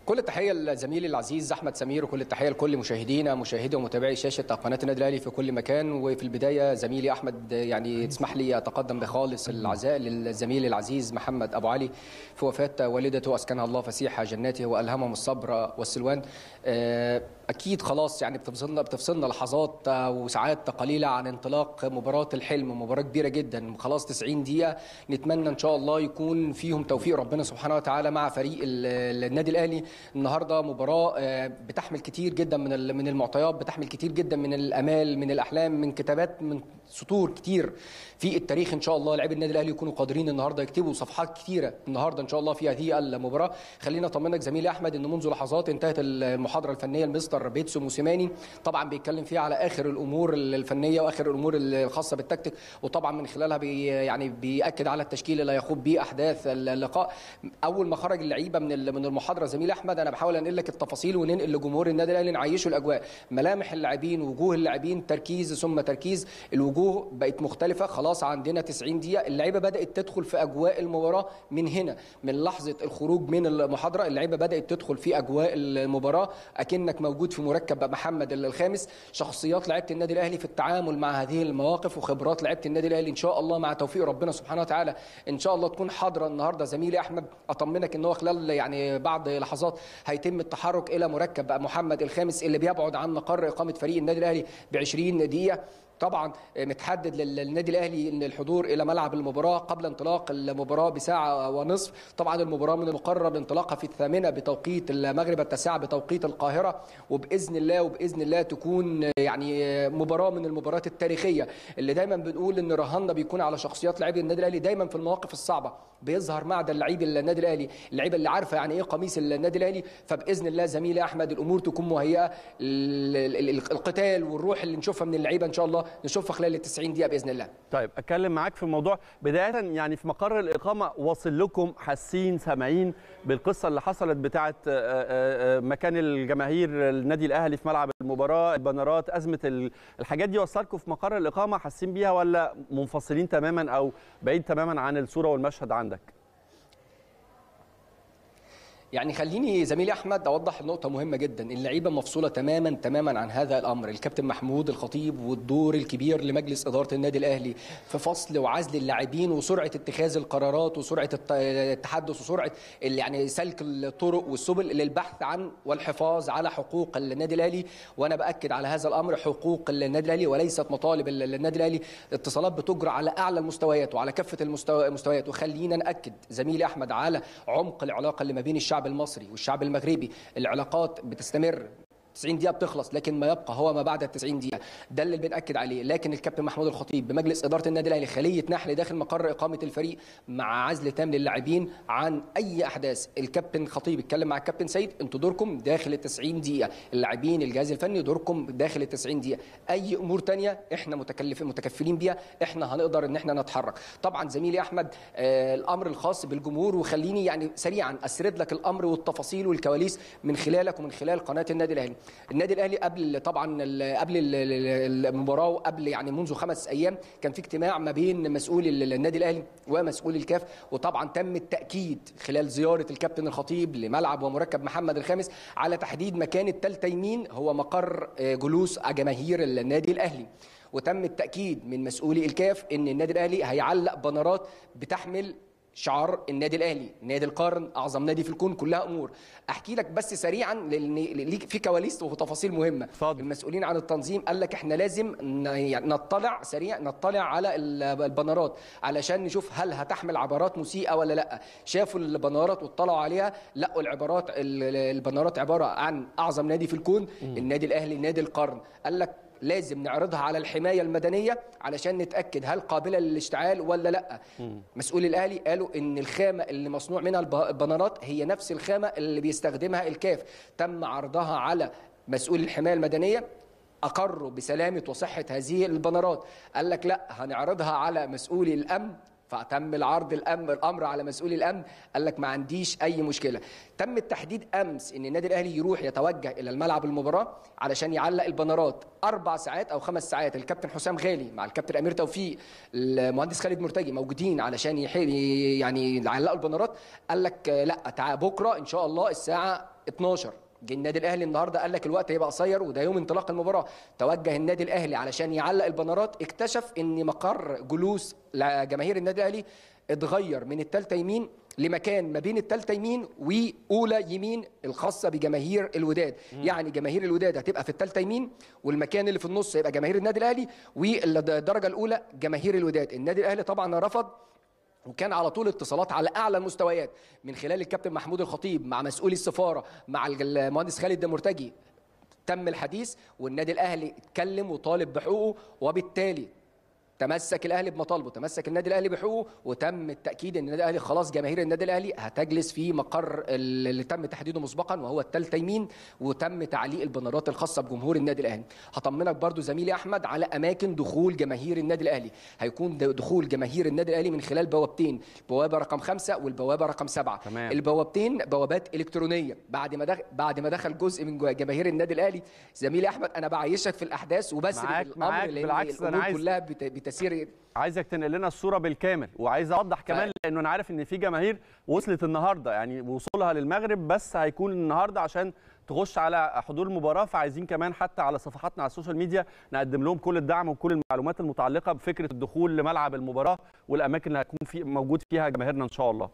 كل التحيه لزميلي العزيز احمد سمير وكل التحيه لكل مشاهدينا مشاهدي ومتابعي شاشه قناه النادي الاهلي في كل مكان وفي البدايه زميلي احمد يعني تسمح لي اتقدم بخالص العزاء للزميل العزيز محمد ابو علي في وفاه والدته اسكنها الله فسيح جناته والهمهم الصبر والسلوان اكيد خلاص يعني بتفصلنا بتفصلنا لحظات وساعات قليله عن انطلاق مباراه الحلم مباراه كبيره جدا خلاص 90 دقيقه نتمنى ان شاء الله يكون فيهم توفيق ربنا سبحانه وتعالى مع فريق النادي الاهلي النهارده مباراه بتحمل كتير جدا من من المعطيات بتحمل كتير جدا من الامال من الاحلام من كتابات من سطور كتير في التاريخ ان شاء الله لاعبي النادي الاهلي يكونوا قادرين النهارده يكتبوا صفحات كتيره النهارده ان شاء الله في هذه المباراه خلينا اطمنك زميلي احمد ان منذ لحظات انتهت المحاضره الفنيه لمستر بيتسو موسيماني طبعا بيتكلم فيها على اخر الامور الفنيه واخر الامور الخاصه بالتكتيك وطبعا من خلالها بي يعني بياكد على التشكيل اللي هيخوض بيه احداث اللقاء اول ما خرج اللعيبه من من المحاضره زميلي احمد انا بحاول انقل لك التفاصيل وننقل لجمهور النادي الاهلي نعيشه الاجواء ملامح اللاعبين وجوه اللاعبين تركيز ثم تركيز الوجوه بقت مختلفه خلاص عندنا 90 دقيقه اللعيبه بدات تدخل في اجواء المباراه من هنا من لحظه الخروج من المحاضره اللعيبه بدات تدخل في اجواء المباراه اكنك موجود في مركب محمد الخامس شخصيات لعيبه النادي الاهلي في التعامل مع هذه المواقف وخبرات لعيبه النادي الاهلي ان شاء الله مع توفيق ربنا سبحانه وتعالى ان شاء الله تكون حاضره النهارده زميلي احمد اطمنك ان هو خلال يعني بعض لحظات هيتم التحرك الى مركب محمد الخامس اللي بيبعد عن مقر اقامه فريق النادي الاهلي ب 20 دقيقه طبعا متحدد للنادي الاهلي ان الحضور الى ملعب المباراه قبل انطلاق المباراه بساعه ونصف طبعا المباراه من المقرر انطلاقها في الثامنه بتوقيت المغرب التاسعه بتوقيت القاهره وباذن الله وباذن الله تكون يعني مباراه من المباريات التاريخيه اللي دايما بنقول ان رهاننا بيكون على شخصيات لاعبي النادي الاهلي دايما في المواقف الصعبه بيظهر معدن لعيب النادي الاهلي اللعيبه اللي عارفه يعني ايه قميص النادي الاهلي فباذن الله زميلي احمد الامور تكون مهيئه القتال والروح اللي نشوفها من اللعيبه ان شاء الله نشوفها خلال ال 90 دقيقه باذن الله. طيب اتكلم معاك في الموضوع بدايه يعني في مقر الاقامه واصل لكم حاسين سامعين بالقصه اللي حصلت بتاعه مكان الجماهير النادي الاهلي في ملعب المباراه البنرات ازمه الحاجات دي وصلكم في مقر الاقامه حاسين بيها ولا منفصلين تماما او بعيد تماما عن الصوره والمشهد عندك؟ يعني خليني زميلي احمد اوضح نقطه مهمه جدا اللعيبه مفصوله تماما تماما عن هذا الامر الكابتن محمود الخطيب والدور الكبير لمجلس اداره النادي الاهلي في فصل وعزل اللاعبين وسرعه اتخاذ القرارات وسرعه التحدث وسرعه يعني سلك الطرق والسبل للبحث عن والحفاظ على حقوق النادي الاهلي وانا باكد على هذا الامر حقوق النادي الاهلي وليست مطالب النادي الاهلي اتصالات بتجرى على اعلى المستويات وعلى كافه المستويات وخلينا ناكد زميلي احمد على عمق العلاقه اللي ما بين الشعب الشعب المصري والشعب المغربي العلاقات بتستمر 90 دقيقه بتخلص لكن ما يبقى هو ما بعد ال 90 دقيقه ده اللي بناكد عليه لكن الكابتن محمود الخطيب بمجلس اداره النادي الاهلي خليه نحل داخل مقر اقامه الفريق مع عزل تام للاعبين عن اي احداث الكابتن خطيب اتكلم مع الكابتن سيد انتوا دوركم داخل ال 90 دقيقه اللاعبين الجهاز الفني دوركم داخل ال 90 دقيقه اي امور ثانيه احنا متكلفين متكفلين بيها احنا هنقدر ان احنا نتحرك طبعا زميلي احمد آه الامر الخاص بالجمهور وخليني يعني سريعا اسرد لك الامر والتفاصيل والكواليس من خلالك ومن خلال قناه النادي الاهلي النادي الاهلي قبل طبعا قبل المباراه وقبل يعني منذ خمس ايام كان في اجتماع ما بين مسؤول النادي الاهلي ومسؤول الكاف وطبعا تم التاكيد خلال زياره الكابتن الخطيب لملعب ومركب محمد الخامس على تحديد مكان الثالثه يمين هو مقر جلوس جماهير النادي الاهلي وتم التاكيد من مسؤولي الكاف ان النادي الاهلي هيعلق بنرات بتحمل شعار النادي الاهلي نادي القرن اعظم نادي في الكون كلها امور احكي لك بس سريعا لان ليك في كواليس وتفاصيل مهمه فضل. المسؤولين عن التنظيم قال لك احنا لازم يعني نطلع سريع نطلع على البنرات علشان نشوف هل هتحمل عبارات مسيئه ولا لا شافوا البنرات واطلعوا عليها لقوا العبارات البنرات عباره عن اعظم نادي في الكون م. النادي الاهلي نادي القرن قال لك لازم نعرضها على الحمايه المدنيه علشان نتاكد هل قابله للاشتعال ولا لا مسؤول الاهلي قالوا ان الخامه اللي مصنوع منها البنرات هي نفس الخامه اللي بيستخدمها الكاف تم عرضها على مسؤول الحمايه المدنيه اقروا بسلامه وصحه هذه البنرات قال لك لا هنعرضها على مسؤولي الامن فتم العرض الامر الامر على مسؤول الامن قال لك ما عنديش اي مشكله تم التحديد امس ان النادي الاهلي يروح يتوجه الى الملعب المباراه علشان يعلق البنرات اربع ساعات او خمس ساعات الكابتن حسام غالي مع الكابتن امير توفيق المهندس خالد مرتجي موجودين علشان يحل يعني يعلقوا البنرات قال لك لا تعال بكره ان شاء الله الساعه 12 جه النادي الاهلي النهارده قال لك الوقت هيبقى قصير وده يوم انطلاق المباراه توجه النادي الاهلي علشان يعلق البنرات اكتشف ان مقر جلوس جماهير النادي الاهلي اتغير من الثالثه يمين لمكان ما بين الثالثه يمين واولى يمين الخاصه بجماهير الوداد م. يعني جماهير الوداد هتبقى في الثالثه يمين والمكان اللي في النص هيبقى جماهير النادي الاهلي والدرجه الاولى جماهير الوداد النادي الاهلي طبعا رفض وكان على طول اتصالات على اعلى المستويات من خلال الكابتن محمود الخطيب مع مسؤولي السفاره مع المهندس خالد مرتجي تم الحديث والنادي الاهلي اتكلم وطالب بحقوقه وبالتالي تمسك الاهلي بمطالبه تمسك النادي الاهلي بحقوقه وتم التاكيد ان النادي الاهلي خلاص جماهير النادي الاهلي هتجلس في مقر اللي تم تحديده مسبقا وهو الثالثه يمين وتم تعليق البنرات الخاصه بجمهور النادي الاهلي هطمنك برضو زميلي احمد على اماكن دخول جماهير النادي الاهلي هيكون دخول جماهير النادي الاهلي من خلال بوابتين البوابه رقم خمسة والبوابه رقم سبعة تمام. البوابتين بوابات الكترونيه بعد ما دخل بعد ما دخل جزء من جماهير النادي الاهلي زميلي احمد انا بعيشك في الاحداث وبس معاك معاك بالعكس انا عايز كلها بتسير عايزك تنقل لنا الصوره بالكامل وعايز اوضح كمان لانه انا عارف ان في جماهير وصلت النهارده يعني وصولها للمغرب بس هيكون النهارده عشان تخش على حضور المباراه فعايزين كمان حتى على صفحاتنا على السوشيال ميديا نقدم لهم كل الدعم وكل المعلومات المتعلقه بفكره الدخول لملعب المباراه والاماكن اللي هتكون في موجود فيها جماهيرنا ان شاء الله.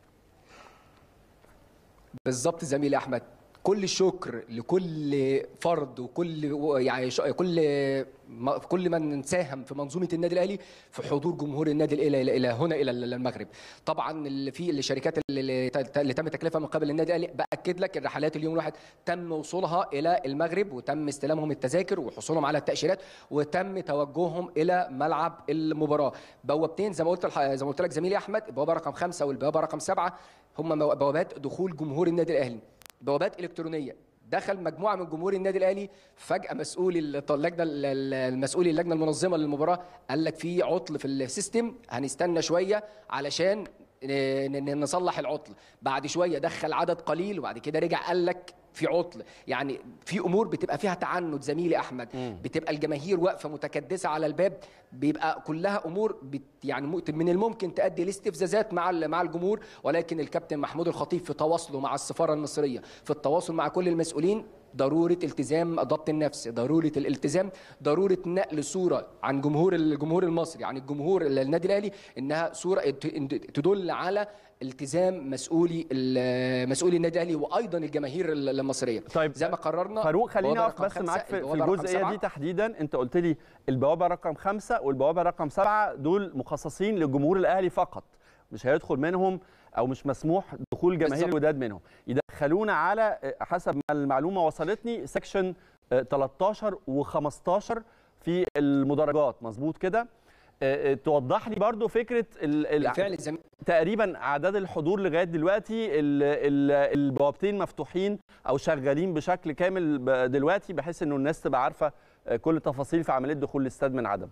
بالظبط زميلي احمد كل الشكر لكل فرد وكل يعني كل كل من ساهم في منظومه النادي الاهلي في حضور جمهور النادي الاهلي الى هنا الى المغرب طبعا اللي في الشركات اللي, اللي تم تكليفها من قبل النادي الاهلي باكد لك الرحلات اليوم الواحد تم وصولها الى المغرب وتم استلامهم التذاكر وحصولهم على التاشيرات وتم توجههم الى ملعب المباراه بوابتين زي ما قلت زي ما قلت لك زميلي احمد البوابه رقم خمسة والبوابه رقم سبعة هم بوابات دخول جمهور النادي الاهلي بوابات الكترونيه دخل مجموعه من جمهور النادي الاهلي فجاه مسؤول اللجنه المسؤول اللجنه المنظمه للمباراه قال لك في عطل في السيستم هنستنى شويه علشان نصلح العطل بعد شويه دخل عدد قليل وبعد كده رجع قال لك في عطل يعني في امور بتبقى فيها تعنت زميلي احمد م. بتبقى الجماهير واقفه متكدسه على الباب بيبقى كلها امور بت يعني من الممكن تؤدي لاستفزازات مع مع الجمهور ولكن الكابتن محمود الخطيب في تواصله مع السفاره المصريه في التواصل مع كل المسؤولين ضروره التزام ضبط النفس ضروره الالتزام ضروره نقل صوره عن جمهور الجمهور المصري عن الجمهور النادي الاهلي انها صوره تدل على التزام مسؤولي مسؤولي النادي الاهلي وايضا الجماهير المصريه طيب زي ما قررنا فاروق خليني اقف بس معاك في, في الجزئيه دي تحديدا انت قلت لي البوابه رقم خمسة والبوابه رقم سبعة دول مخصصين لجمهور الاهلي فقط مش هيدخل منهم او مش مسموح دخول جماهير الوداد منهم يدخلونا على حسب ما المعلومه وصلتني سكشن 13 و15 في المدرجات مظبوط كده توضح لي برضو فكره بالفعل زم... تقريبا اعداد الحضور لغايه دلوقتي البوابتين مفتوحين او شغالين بشكل كامل دلوقتي بحيث انه الناس تبقى عارفه كل التفاصيل في عمليه دخول الاستاد من عدم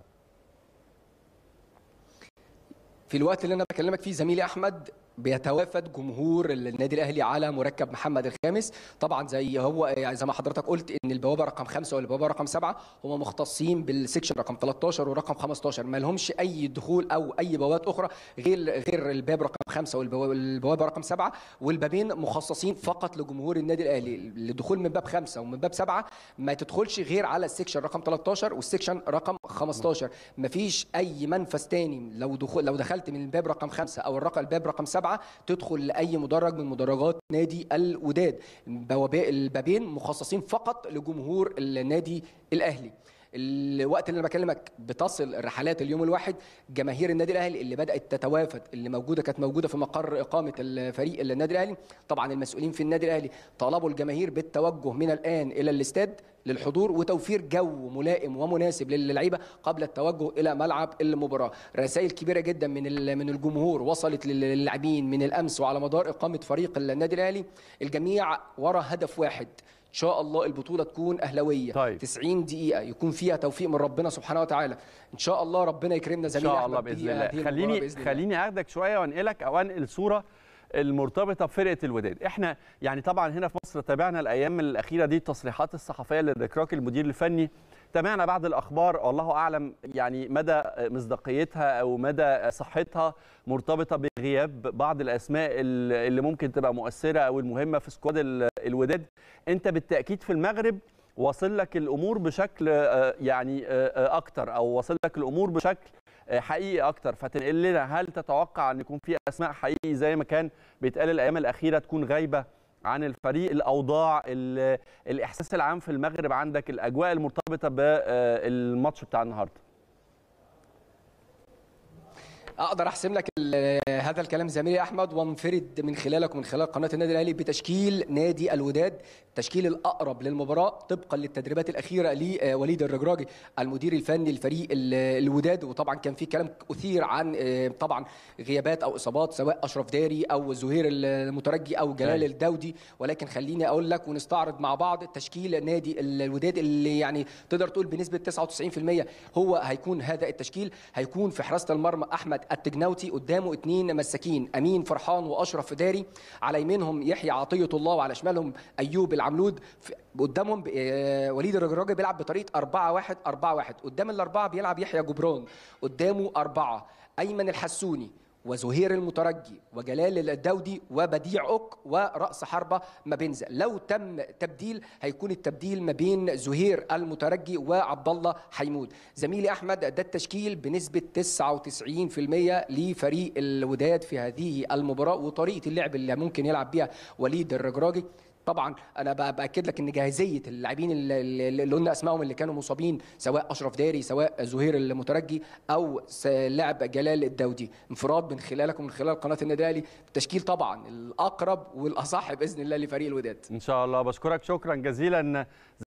في الوقت اللي انا بكلمك فيه زميلي احمد بيتوافد جمهور النادي الاهلي على مركب محمد الخامس طبعا زي هو يعني زي ما حضرتك قلت ان البوابه رقم خمسة والبوابه رقم سبعة هم مختصين بالسكشن رقم 13 ورقم 15 ما لهمش اي دخول او اي بوابات اخرى غير غير الباب رقم خمسة والبوابه رقم سبعة والبابين مخصصين فقط لجمهور النادي الاهلي للدخول من باب خمسة ومن باب سبعة ما تدخلش غير على السكشن رقم 13 والسكشن رقم 15 ما فيش اي منفذ تاني لو دخول لو دخلت من الباب رقم خمسة او الرقم الباب رقم سبعة تدخل لاي مدرج من مدرجات نادي الوداد البابين مخصصين فقط لجمهور النادي الاهلي الوقت اللي انا بكلمك بتصل الرحلات اليوم الواحد جماهير النادي الاهلي اللي بدات تتوافد اللي موجوده كانت موجوده في مقر اقامه الفريق النادي الاهلي طبعا المسؤولين في النادي الاهلي طلبوا الجماهير بالتوجه من الان الى الاستاد للحضور وتوفير جو ملائم ومناسب للعيبه قبل التوجه الى ملعب المباراه رسائل كبيره جدا من من الجمهور وصلت للاعبين من الامس وعلى مدار اقامه فريق النادي الاهلي الجميع ورا هدف واحد ان شاء الله البطوله تكون اهلاويه طيب. 90 دقيقه يكون فيها توفيق من ربنا سبحانه وتعالى ان شاء الله ربنا يكرمنا ان زميلي شاء الله باذن الله خليني بإذن خليني اخدك شويه وانقلك او انقل صوره المرتبطه بفرقه الوداد احنا يعني طبعا هنا في مصر تابعنا الايام الاخيره دي التصريحات الصحفيه للركراكي المدير الفني تابعنا بعض الاخبار والله اعلم يعني مدى مصداقيتها او مدى صحتها مرتبطه بغياب بعض الاسماء اللي ممكن تبقى مؤثره او المهمه في سكواد الوداد انت بالتاكيد في المغرب واصل لك الامور بشكل يعني اكتر او واصل لك الامور بشكل حقيقي اكتر فتنقل لنا هل تتوقع ان يكون في اسماء حقيقي زي ما كان بيتقال الايام الاخيره تكون غايبه عن الفريق الاوضاع الاحساس العام في المغرب عندك الاجواء المرتبطه بالماتش بتاع النهارده اقدر احسم لك هذا الكلام زميلي احمد وانفرد من خلالك ومن خلال قناه النادي الاهلي بتشكيل نادي الوداد التشكيل الاقرب للمباراه طبقا للتدريبات الاخيره لوليد الرجراجي المدير الفني لفريق الوداد وطبعا كان في كلام اثير عن طبعا غيابات او اصابات سواء اشرف داري او زهير المترجي او جلال الدودي ولكن خليني اقول لك ونستعرض مع بعض تشكيل نادي الوداد اللي يعني تقدر تقول بنسبه 99% هو هيكون هذا التشكيل هيكون في حراسه المرمى احمد التجناوتي قدامه اثنين مساكين امين فرحان واشرف داري على يمينهم يحيى عطيه الله وعلى شمالهم ايوب العملود قدامهم وليد الرجراجي بيلعب بطريقه 4 1 4 1 قدام الاربعه بيلعب يحيى جبران قدامه اربعه ايمن الحسوني وزهير المترجي وجلال الدودي وبديع اوك وراس حربه مابنزا لو تم تبديل هيكون التبديل ما بين زهير المترجي وعبد الله حيمود زميلي احمد ده التشكيل بنسبه 99% لفريق الوداد في هذه المباراه وطريقه اللعب اللي ممكن يلعب بيها وليد الرجراجي طبعا انا باكد لك ان جاهزيه اللاعبين اللي قلنا اسمائهم اللي كانوا مصابين سواء اشرف داري سواء زهير المترجي او لاعب جلال الدودي انفراد من خلالك ومن خلال قناه النادي الاهلي التشكيل طبعا الاقرب والاصح باذن الله لفريق الوداد ان شاء الله بشكرك شكرا جزيلا